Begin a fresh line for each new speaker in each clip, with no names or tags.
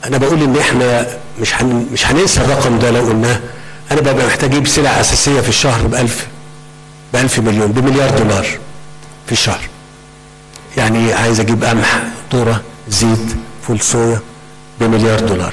انا بقول ان احنا مش هن مش هننسى الرقم ده لو قلناه انا ببقى محتاج اجيب سلع اساسيه في الشهر ب 1000 ب 1000 مليون بمليار دولار في الشهر يعني عايز اجيب قمح ذره زيت فول صويا بمليار دولار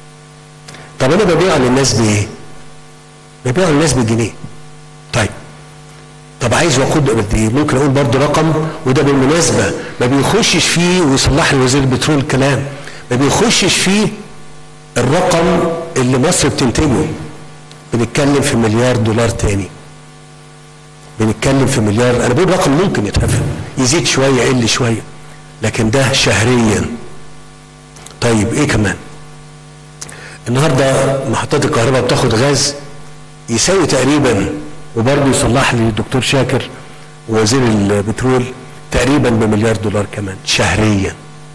طب انا ببيع للناس بايه؟ ببيع للناس بجنيه طيب طب عايز وقود قد ايه؟ ممكن اقول برضه رقم وده بالمناسبه ما بيخشش فيه ويصلح لي وزير البترول الكلام ما بيخشش فيه الرقم اللي مصر بتنتجه بنتكلم في مليار دولار تاني بنتكلم في مليار انا بقول رقم ممكن يتقفل يزيد شويه يقل شويه لكن ده شهريا طيب ايه كمان النهارده محطات الكهرباء بتاخد غاز يساوي تقريبا وبرضه يصلح لي الدكتور شاكر وزير البترول تقريبا بمليار دولار كمان شهريا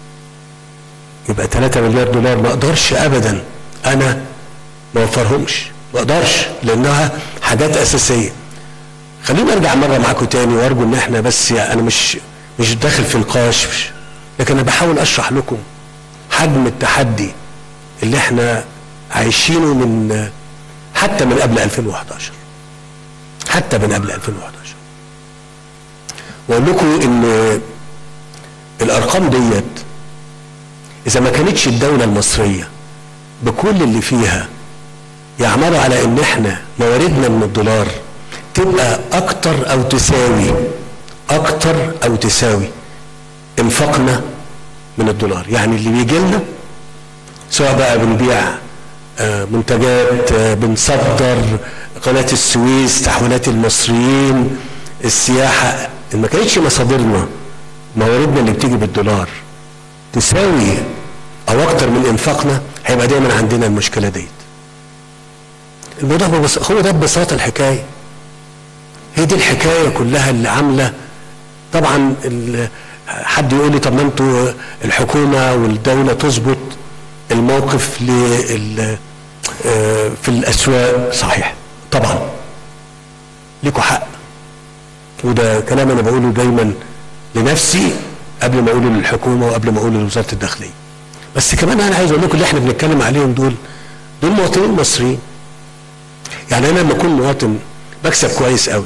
يبقى 3 مليار دولار ما اقدرش ابدا انا ما اوفرهمش ما اقدرش لانها حاجات اساسيه خليني ارجع مره معاكم تاني وارجو ان احنا بس يعني انا مش مش داخل في نقاش لكن انا بحاول اشرح لكم حجم التحدي اللي احنا عايشينه من حتى من قبل 2011 حتى من قبل 2011 واقول لكم ان الارقام ديت اذا ما كانتش الدوله المصريه بكل اللي فيها يعملوا على ان احنا مواردنا من الدولار تبقى اكتر او تساوي اكتر او تساوي انفاقنا من الدولار يعني اللي بيجي لنا سواء بقى بنبيع آه، منتجات آه، بنصدر قناة السويس تحويلات المصريين السياحة إن ما كانتش مصادرنا مواردنا اللي بتيجي بالدولار تساوي أو أكتر من إنفاقنا هيبقى دايما عندنا المشكلة ديت الموضوع ببس... هو ده ببساطة الحكاية هي دي الحكاية كلها اللي عاملة طبعا ال... حد يقول لي طب ما انتوا الحكومة والدولة تظبط الموقف لل... آه، في الأسواق صحيح طبعا ليكوا حق وده كلام انا بقوله دايما لنفسي قبل ما اقوله للحكومه وقبل ما اقوله لوزاره الداخليه بس كمان انا عايز اقول لكم اللي احنا بنتكلم عليهم دول دول مواطنين مصريين يعني انا لما اكون مواطن بكسب كويس قوي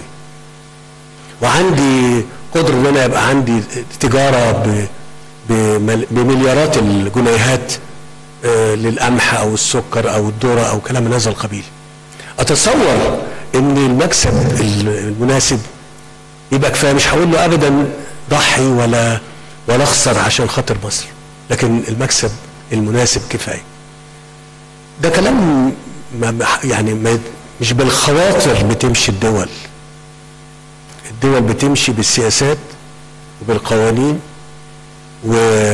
وعندي قدره ان انا يبقى عندي تجاره ب بمل- بمليارات الجنيهات آه، للقمح او السكر او الذره او كلام من هذا القبيل اتصور ان المكسب المناسب يبقى كفايه مش هقول له ابدا ضحي ولا ولا اخسر عشان خاطر مصر لكن المكسب المناسب كفايه ده كلام ما ما- يعني ما مش بالخواطر بتمشي الدول الدول بتمشي بالسياسات وبالقوانين و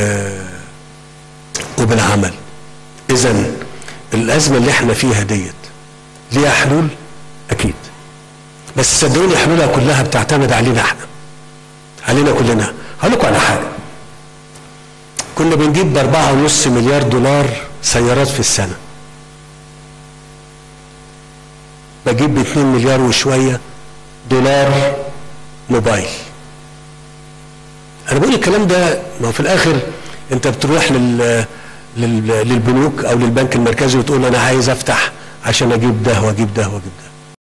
وبالعمل اذا الازمه اللي احنا فيها ديت ليها حلول اكيد بس صدقوني حلولها كلها بتعتمد علينا احنا علينا كلنا هقول لكم على حاجه كنا بنجيب بأربعة ونص مليار دولار سيارات في السنة بجيب باتنين مليار وشوية دولار موبايل أنا بقول الكلام ده ما هو في الآخر أنت بتروح لل لل- للبنوك أو للبنك المركزي وتقول أنا عايز أفتح عشان أجيب ده وأجيب ده وأجيب ده